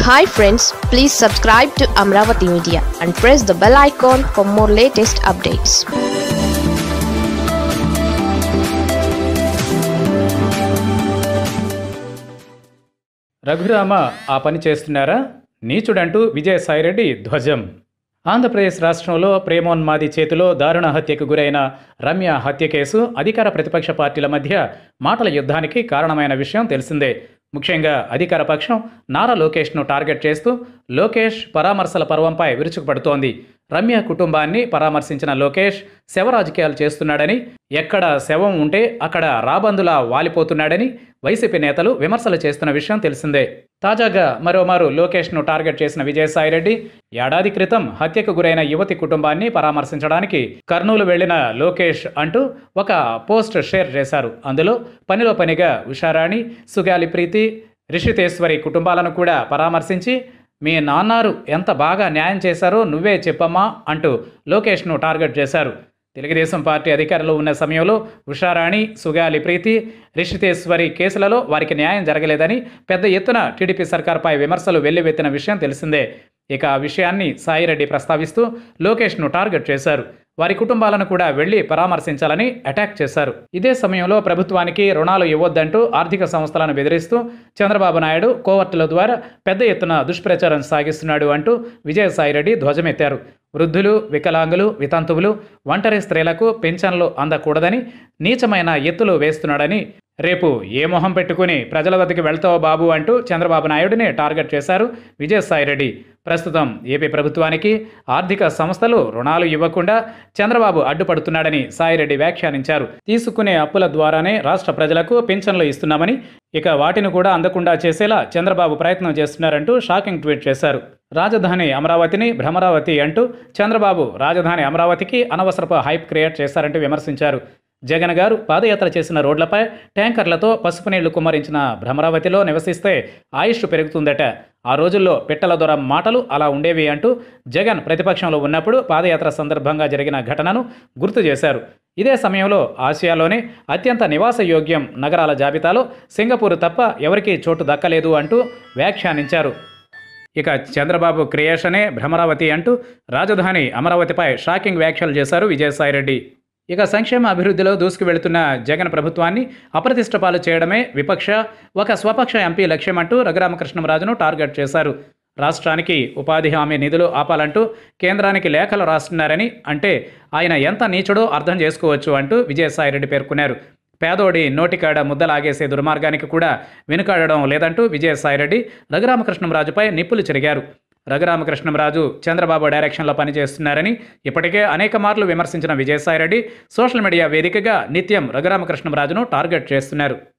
hi friends please subscribe to Amaravati media and press the bell icon for more latest updates Raghurama ఆ పని చేస్తున్నారా నీచుడంటూ విజయసాయిరెడ్డి ధ్వజం ఆంధ్రప్రదేశ్ రాష్ట్రంలో ప్రేమోన్మాది చేతిలో దారుణ హత్యకు గురైన రమ్య హత్య కేసు అధికార ప్రతిపక్ష పార్టీల మధ్య మాటల యుద్ధానికి కారణమైన విషయం తెలిసిందే ముఖ్యంగా అధికార పక్షం నారా లోకేష్ను టార్గెట్ చేస్తూ లోకేష్ పరామర్శల పర్వంపై విరుచుకుపడుతోంది రమ్య కుటుంబాన్ని పరామర్శించిన లోకేష్ శవ రాజకీయాలు చేస్తున్నాడని ఎక్కడ శవం ఉంటే అక్కడ రాబందులా వాలిపోతున్నాడని వైసీపీ నేతలు విమర్శలు చేస్తున్న విషయం తెలిసిందే తాజాగా మరోమారు లోకేష్ను టార్గెట్ చేసిన విజయసాయిరెడ్డి ఏడాది క్రితం హత్యకు గురైన యువతి కుటుంబాన్ని పరామర్శించడానికి కర్నూలు వెళ్లిన లోకేష్ అంటూ ఒక పోస్ట్ షేర్ చేశారు అందులో పనిలో పనిగా ఉషారాణి సుగాలి ప్రీతి రిషితేశ్వరి కుటుంబాలను కూడా పరామర్శించి మీ నాన్నారు ఎంత బాగా న్యాయం చేశారో నువ్వే చెప్పమ్మా అంటూ లోకేష్ను టార్గెట్ చేశారు తెలుగుదేశం పార్టీ అధికారంలో ఉన్న సమయంలో ఉషారాణి సుగాలి ప్రీతి రిషితేశ్వరి కేసులలో వారికి న్యాయం జరగలేదని పెద్ద ఎత్తున టీడీపీ సర్కార్పై విమర్శలు వెల్లువెత్తిన విషయం తెలిసిందే ఇక ఆ విషయాన్ని సాయిరెడ్డి ప్రస్తావిస్తూ లోకేష్ను టార్గెట్ చేశారు వారి కుటుంబాలను కూడా వెళ్లి పరామర్శించాలని అటాక్ చేశారు ఇదే సమయంలో ప్రభుత్వానికి రుణాలు ఇవ్వొద్దంటూ ఆర్థిక సంస్థలను బెదిరిస్తూ చంద్రబాబు నాయుడు కోవర్టుల ద్వారా పెద్ద ఎత్తున దుష్ప్రచారం సాగిస్తున్నాడు అంటూ విజయసాయిరెడ్డి ధ్వజమెత్తారు వృద్ధులు వికలాంగులు వితంతువులు ఒంటరి స్త్రీలకు పెన్షన్లు అందకూడదని నీచమైన ఎత్తులు వేస్తున్నాడని రేపు ఏ మొహం పెట్టుకుని ప్రజల వద్దకు వెళ్తావో బాబు అంటూ చంద్రబాబు నాయుడిని టార్గెట్ చేశారు విజయసాయిరెడ్డి ప్రస్తుతం ఏపీ ప్రభుత్వానికి ఆర్థిక సంస్థలు రుణాలు ఇవ్వకుండా చంద్రబాబు అడ్డుపడుతున్నాడని సాయిరెడ్డి వ్యాఖ్యానించారు తీసుకునే అప్పుల ద్వారానే రాష్ట్ర ప్రజలకు పింఛన్లు ఇస్తున్నామని ఇక వాటిని కూడా అందకుండా చేసేలా చంద్రబాబు ప్రయత్నం చేస్తున్నారంటూ షాకింగ్ ట్వీట్ చేశారు రాజధాని అమరావతిని భ్రమరావతి అంటూ చంద్రబాబు రాజధాని అమరావతికి అనవసరపు హైప్ క్రియేట్ చేశారంటూ విమర్శించారు జగన్ గారు పాదయాత్ర చేసిన రోడ్లపై ట్యాంకర్లతో పసుపు నీళ్లు కుమ్మరించిన భ్రమరావతిలో నివసిస్తే ఆయుష్ పెరుగుతుందట ఆ రోజుల్లో పిట్టల దొర మాటలు అలా ఉండేవి అంటూ జగన్ ప్రతిపక్షంలో ఉన్నప్పుడు పాదయాత్ర సందర్భంగా జరిగిన ఘటనను గుర్తు చేశారు ఇదే సమయంలో ఆసియాలోనే అత్యంత నివాసయోగ్యం నగరాల జాబితాలో సింగపూర్ తప్ప ఎవరికీ చోటు దక్కలేదు అంటూ వ్యాఖ్యానించారు ఇక చంద్రబాబు క్రియేషనే భ్రమరావతి అంటూ రాజధాని అమరావతిపై షాకింగ్ వ్యాఖ్యలు చేశారు విజయసాయిరెడ్డి ఇక సంక్షేమ అభివృద్ధిలో దూసుకు వెళుతున్న జగన్ ప్రభుత్వాన్ని అప్రతిష్ట పాలు చేయడమే విపక్ష ఒక స్వపక్ష ఎంపీ లక్ష్యమంటూ రఘురామకృష్ణంరాజును టార్గెట్ చేశారు రాష్ట్రానికి ఉపాధి హామీ నిధులు ఆపాలంటూ కేంద్రానికి లేఖలు రాస్తున్నారని అంటే ఆయన ఎంత నీచుడో అర్థం చేసుకోవచ్చు అంటూ విజయసాయిరెడ్డి పేర్కొన్నారు పేదోడి నోటికాడ ముద్దలాగేసే దుర్మార్గానికి కూడా వెనుకాడడం లేదంటూ విజయసాయిరెడ్డి రఘురామకృష్ణంరాజుపై నిప్పులు చెరిగారు రఘురామకృష్ణంరాజు చంద్రబాబు డైరెక్షన్లో పనిచేస్తున్నారని ఇప్పటికే అనేక మార్లు విమర్శించిన విజయసాయిరెడ్డి సోషల్ మీడియా వేదికగా నిత్యం రఘురామకృష్ణంరాజును టార్గెట్ చేస్తున్నారు